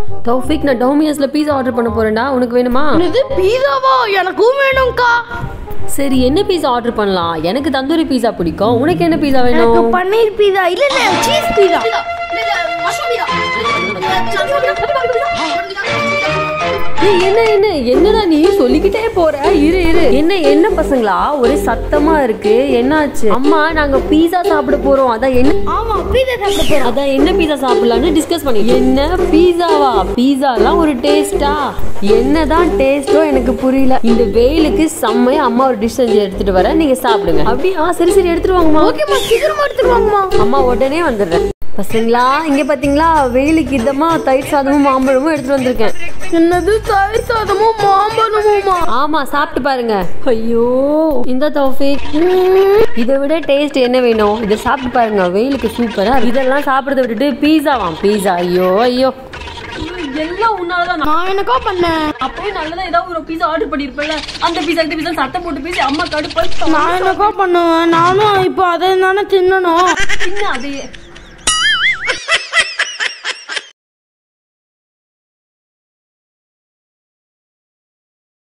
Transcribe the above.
தௌஃபிக் நான் டோமியஸ்ல pizza order பண்ண போறேன்டா உனக்கு வேணுமா இது பீஸாவா எனக்கும் வேணும்க்கா சரி என்ன பீஸா ஆர்டர் பண்ணலாம் எனக்கு தந்தூரி பீஸா பிடிக்கும் உனக்கு என்ன பீஸா எனக்கு வேணும் பன்னீர் பீஸா இல்ல இல்ல சீஸ் பீஸா ஏய், என்ன என்ன என்னடா நீ சொல்லிக்கிட்டே போற இரு இரு என்ன என்ன பசங்களா ஒரே சத்தமா இருக்கு என்னாச்சு அம்மா நாங்க பீஸா சாப்பிட போறோம் அதான் என்ன ஆமா பீஸா சாப்பிட போறோம் அதான் என்ன பீஸா சாப்பிடலாம்னு டிஸ்கஸ் பண்ணி என்ன பீஸாவா பீஸாலாம் ஒரு டேஸ்டா என்னதான் டேஸ்டோ எனக்கு புரியல இந்த வெயிலுக்கு செம்மையா அம்மா ஒரு டிஷ் செஞ்சு எடுத்துட்டு வரேன் நீங்க சாப்பிடுங்க அப்படியா சரி சரி எடுத்துட்டு வாங்கம்மா ஓகேம்மா சீக்கிரமா எடுத்துருவாங்கம்மா அம்மா உடனே வந்துடுறேன் பசங்களா இங்க பாத்தீங்களா வெயிலுக்கு இதமா தயிர் சாதமும் மாம்பழமும் எடுத்துட்டு வந்திருக்கேன் என்னது தயிர் சாதமும் மாம்பழமுமா ஆமா சாப்பிட்டு பாருங்க ஐயோ இந்த தௌஃபிக் இதை விட டேஸ்ட் என்ன வேணும் இதை சாப்பிட்டு பாருங்க வெயிலுக்கு சூப்பரா இருக்கு. இதெல்லாம் சாப்பிடுறத விட்டுட்டு பீஸாவாம் பீஸா ஐயோ ஐயோ எல்லாம் உன்னாலதான் நான் எனக்கா பண்ணேன் அப்பவே நல்லதா ஏதாவது ஒரு பீஸா ஆர்டர் பண்ணிருப்பல அந்த பீஸா இந்த பீஸா சட்டை போட்டு பேசி அம்மா கடுப்பாய் நான் எனக்கா பண்ணுவேன் நானும் இப்போ அதை தானே தின்னணும் சின்ன அதே